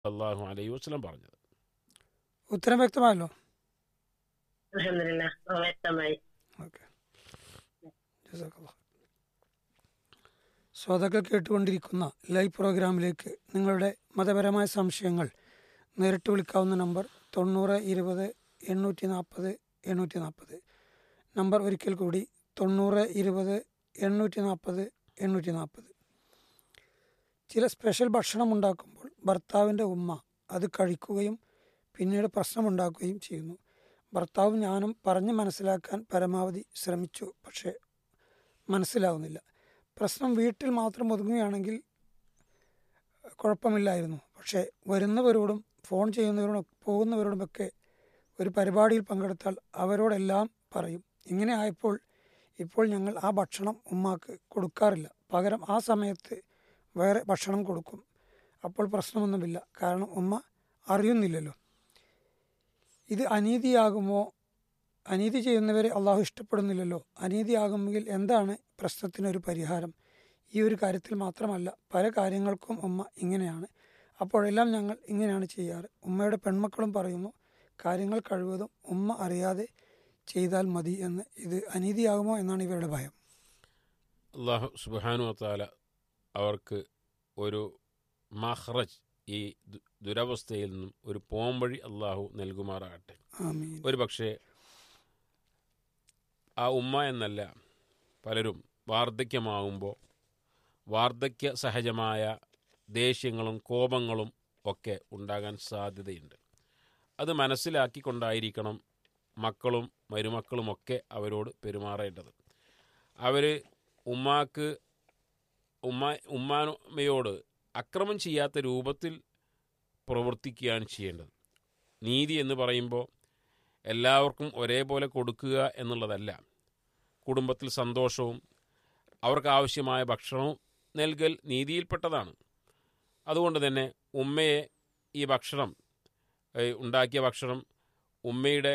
അള്ളാഹു അലൈഹി വസ്ലം പറഞ്ഞത് ഉത്തരം വ്യക്തമായല്ലോ അലഹമില്ല വ്യക്തമായി ഓക്കെ ശ്രോതാക്കൾ കേട്ടുകൊണ്ടിരിക്കുന്ന ലൈവ് പ്രോഗ്രാമിലേക്ക് നിങ്ങളുടെ മതപരമായ സംശയങ്ങൾ നേരിട്ട് വിളിക്കാവുന്ന നമ്പർ തൊണ്ണൂറ് ഇരുപത് എണ്ണൂറ്റി നാൽപ്പത് എണ്ണൂറ്റി നാൽപ്പത് നമ്പർ ഒരിക്കൽ കൂടി തൊണ്ണൂറ് ഇരുപത് എണ്ണൂറ്റി നാൽപ്പത് എണ്ണൂറ്റി നാൽപ്പത് ചില സ്പെഷ്യൽ ഭക്ഷണം ഉണ്ടാക്കുമ്പോൾ ഭർത്താവിൻ്റെ ഉമ്മ അത് കഴിക്കുകയും പിന്നീട് പ്രശ്നമുണ്ടാക്കുകയും ചെയ്യുന്നു ഭർത്താവും ഞാനും പറഞ്ഞ് മനസ്സിലാക്കാൻ പരമാവധി ശ്രമിച്ചു പക്ഷേ മനസ്സിലാവുന്നില്ല പ്രശ്നം വീട്ടിൽ മാത്രം ഒതുങ്ങുകയാണെങ്കിൽ കുഴപ്പമില്ലായിരുന്നു പക്ഷേ വരുന്നവരോടും ഫോൺ ചെയ്യുന്നവരോടും പോകുന്നവരോടുമൊക്കെ ഒരു പരിപാടിയിൽ പങ്കെടുത്താൽ അവരോടെല്ലാം പറയും ഇങ്ങനെ ആയപ്പോൾ ഇപ്പോൾ ഞങ്ങൾ ആ ഭക്ഷണം ഉമ്മാക്ക് കൊടുക്കാറില്ല പകരം ആ സമയത്ത് വേറെ ഭക്ഷണം കൊടുക്കും അപ്പോൾ പ്രശ്നമൊന്നുമില്ല കാരണം ഉമ്മ അറിയുന്നില്ലല്ലോ ഇത് അനീതിയാകുമോ അനീതി ചെയ്യുന്നവരെ അള്ളാഹു ഇഷ്ടപ്പെടുന്നില്ലല്ലോ അനീതിയാകുമെങ്കിൽ എന്താണ് പ്രശ്നത്തിനൊരു പരിഹാരം ഈ ഒരു കാര്യത്തിൽ മാത്രമല്ല പല കാര്യങ്ങൾക്കും ഉമ്മ ഇങ്ങനെയാണ് അപ്പോഴെല്ലാം ഞങ്ങൾ ഇങ്ങനെയാണ് ചെയ്യാറ് ഉമ്മയുടെ പെൺമക്കളും പറയുന്നു കാര്യങ്ങൾ കഴിവതും ഉമ്മ അറിയാതെ ചെയ്താൽ മതി എന്ന് ഇത് അനീതിയാകുമോ എന്നാണ് ഇവരുടെ ഭയം അള്ളാഹു സുബാനു താല അവർക്ക് ഒരു മഹ്റജ് ഈ ദു- ദുരവസ്ഥയിൽ നിന്നും ഒരു പോംവഴി അള്ളാഹു നൽകുമാറാകട്ടെ ആമീൻ ഒരു പക്ഷേ ആ ഉമ്മ എന്നല്ല പലരും വാർദ്ധക്യമാകുമ്പോൾ വാർദ്ധക്യ സഹജമായ ദേഷ്യങ്ങളും കോപങ്ങളും ഒക്കെ ഉണ്ടാകാൻ സാധ്യതയുണ്ട് അത് മനസ്സിലാക്കിക്കൊണ്ടായിരിക്കണം മക്കളും മരുമക്കളുമൊക്കെ അവരോട് പെരുമാറേണ്ടത് അവർ ഉമ്മാക്ക് ഉമ്മ ഉമ്മാനമ്മയോട് അക്രമം ചെയ്യാത്ത രൂപത്തിൽ പ്രവർത്തിക്കുകയാണ് ചെയ്യേണ്ടത് നീതി എന്ന് പറയുമ്പോൾ എല്ലാവർക്കും ഒരേപോലെ കൊടുക്കുക എന്നുള്ളതല്ല കുടുംബത്തിൽ സന്തോഷവും അവർക്ക് ആവശ്യമായ ഭക്ഷണവും നൽകൽ നീതിയിൽപ്പെട്ടതാണ് അതുകൊണ്ട് തന്നെ ഉമ്മയെ ഈ ഭക്ഷണം ഏഹ്, ഉണ്ടാക്കിയ ഭക്ഷണം ഉമ്മയുടെ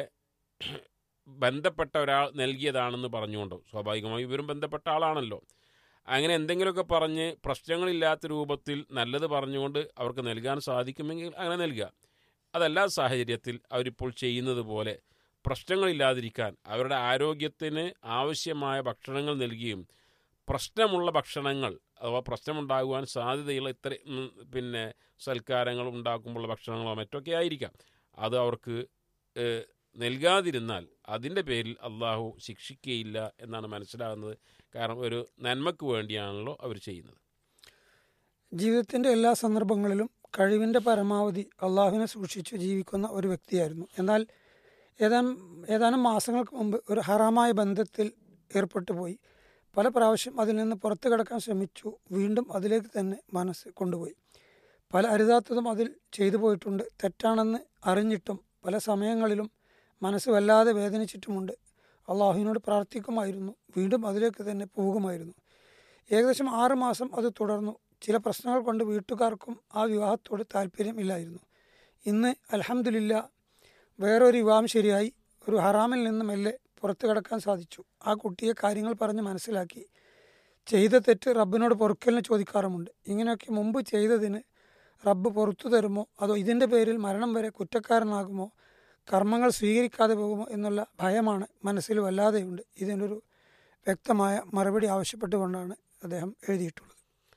ബന്ധപ്പെട്ട ഒരാൾ നൽകിയതാണെന്ന് പറഞ്ഞുകൊണ്ട് സ്വാഭാവികമായും ഇവരും ബന്ധപ്പെട്ട ആളാണല്ലോ അങ്ങനെ എന്തെങ്കിലുമൊക്കെ പറഞ്ഞ് പ്രശ്നങ്ങളില്ലാത്ത രൂപത്തിൽ നല്ലത് പറഞ്ഞുകൊണ്ട് അവർക്ക് നൽകാൻ സാധിക്കുമെങ്കിൽ അങ്ങനെ നൽകുക അതല്ലാ സാഹചര്യത്തിൽ അവരിപ്പോൾ ചെയ്യുന്നത് പോലെ പ്രശ്നങ്ങളില്ലാതിരിക്കാൻ അവരുടെ ആരോഗ്യത്തിന് ആവശ്യമായ ഭക്ഷണങ്ങൾ നൽകുകയും പ്രശ്നമുള്ള ഭക്ഷണങ്ങൾ അഥവാ പ്രശ്നമുണ്ടാകുവാൻ സാധ്യതയുള്ള ഇത്ര ഉം, പിന്നെ സൽക്കാരങ്ങൾ ഉണ്ടാക്കുമ്പോഴുള്ള ഭക്ഷണങ്ങളോ മറ്റൊക്കെ ആയിരിക്കാം അത് അവർക്ക് ഏഹ്, നൽകാതിരുന്നാൽ അതിൻ്റെ പേരിൽ അള്ളാഹു ശിക്ഷിക്കുകയില്ല എന്നാണ് മനസ്സിലാകുന്നത് കാരണം ഒരു നന്മയ്ക്ക് വേണ്ടിയാണല്ലോ അവർ ചെയ്യുന്നത് ജീവിതത്തിൻ്റെ എല്ലാ സന്ദർഭങ്ങളിലും കഴിവിൻ്റെ പരമാവധി അള്ളാഹുവിനെ സൂക്ഷിച്ചു ജീവിക്കുന്ന ഒരു വ്യക്തിയായിരുന്നു എന്നാൽ ഏതാനും ഏതാനും മാസങ്ങൾക്ക് മുമ്പ് ഒരു ഹറാമായ ബന്ധത്തിൽ ഏർപ്പെട്ടു പോയി പല പ്രാവശ്യം അതിൽ നിന്ന് പുറത്തു കിടക്കാൻ ശ്രമിച്ചു വീണ്ടും അതിലേക്ക് തന്നെ മനസ്സ് കൊണ്ടുപോയി പല അരുതാത്തതും അതിൽ ചെയ്തു പോയിട്ടുണ്ട് തെറ്റാണെന്ന് അറിഞ്ഞിട്ടും പല സമയങ്ങളിലും മനസ്സ് വല്ലാതെ വേദനിച്ചിട്ടുമുണ്ട് അള്ളാഹുവിനോട് പ്രാർത്ഥിക്കുമായിരുന്നു വീണ്ടും അതിലേക്ക് തന്നെ പോകുമായിരുന്നു ഏകദേശം ആറ് മാസം അത് തുടർന്നു ചില പ്രശ്നങ്ങൾ കൊണ്ട് വീട്ടുകാർക്കും ആ വിവാഹത്തോട് താല്പര്യമില്ലായിരുന്നു ഇന്ന് അലഹമില്ല വേറൊരു വിവാഹം ശരിയായി ഒരു ഹറാമിൽ നിന്ന് മെല്ലെ പുറത്തു കിടക്കാൻ സാധിച്ചു ആ കുട്ടിയെ കാര്യങ്ങൾ പറഞ്ഞ് മനസ്സിലാക്കി ചെയ്ത തെറ്റ് റബ്ബിനോട് പൊറുക്കലിന് ചോദിക്കാറുമുണ്ട് ഇങ്ങനെയൊക്കെ മുമ്പ് ചെയ്തതിന് റബ്ബ് പുറത്തു തരുമോ അതോ ഇതിൻ്റെ പേരിൽ മരണം വരെ കുറ്റക്കാരനാകുമോ കർമ്മങ്ങൾ സ്വീകരിക്കാതെ പോകുമോ എന്നുള്ള ഭയമാണ് മനസ്സിൽ വല്ലാതെയുണ്ട് ഇതിനൊരു വ്യക്തമായ മറുപടി ആവശ്യപ്പെട്ടുകൊണ്ടാണ് അദ്ദേഹം എഴുതിയിട്ടുള്ളത്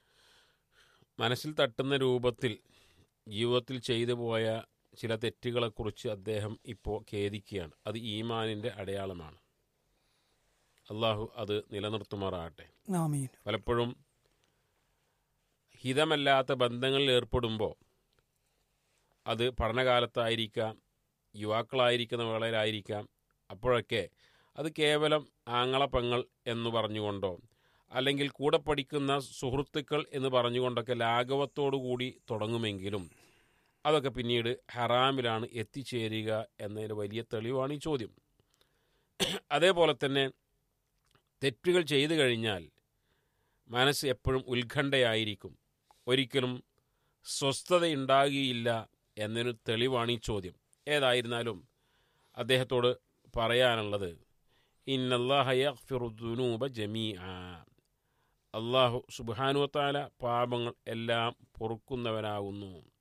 മനസ്സിൽ തട്ടുന്ന രൂപത്തിൽ ജീവിതത്തിൽ ചെയ്തു പോയ ചില തെറ്റുകളെക്കുറിച്ച് അദ്ദേഹം ഇപ്പോൾ ഖേദിക്കുകയാണ് അത് ഈമാനിൻ്റെ അടയാളമാണ് അള്ളാഹു അത് നിലനിർത്തുമാറാകട്ടെ ആമീൻ പലപ്പോഴും ഹിതമല്ലാത്ത ബന്ധങ്ങളിൽ ഏർപ്പെടുമ്പോൾ അത് പഠനകാലത്തായിരിക്കാം യുവാക്കളായിരിക്കുന്ന വേളയിലായിരിക്കാം അപ്പോഴൊക്കെ അത് കേവലം ആങ്ങള പെങ്ങൾ എന്ന് പറഞ്ഞുകൊണ്ടോ അല്ലെങ്കിൽ കൂടെ പഠിക്കുന്ന സുഹൃത്തുക്കൾ എന്ന് പറഞ്ഞുകൊണ്ടൊക്കെ ലാഘവത്തോടു കൂടി തുടങ്ങുമെങ്കിലും അതൊക്കെ പിന്നീട് ഹറാമിലാണ് എത്തിച്ചേരുക എന്നതിന് വലിയ തെളിവാണ് ഈ ചോദ്യം അതേപോലെ തന്നെ തെറ്റുകൾ ചെയ്തു കഴിഞ്ഞാൽ മനസ്സ് എപ്പോഴും ഉത്കണ്ഠയായിരിക്കും ഒരിക്കലും സ്വസ്ഥതയുണ്ടാകുകയില്ല എന്നൊരു തെളിവാണ് ഈ ചോദ്യം ഏതായിരുന്നാലും അദ്ദേഹത്തോട് പറയാനുള്ളത് ഇന്നല്ലാഹയഫിറുദ്ദുനൂബ ജമീ അള്ളാഹു സുബാനുവത്താല പാപങ്ങൾ എല്ലാം പൊറുക്കുന്നവനാകുന്നു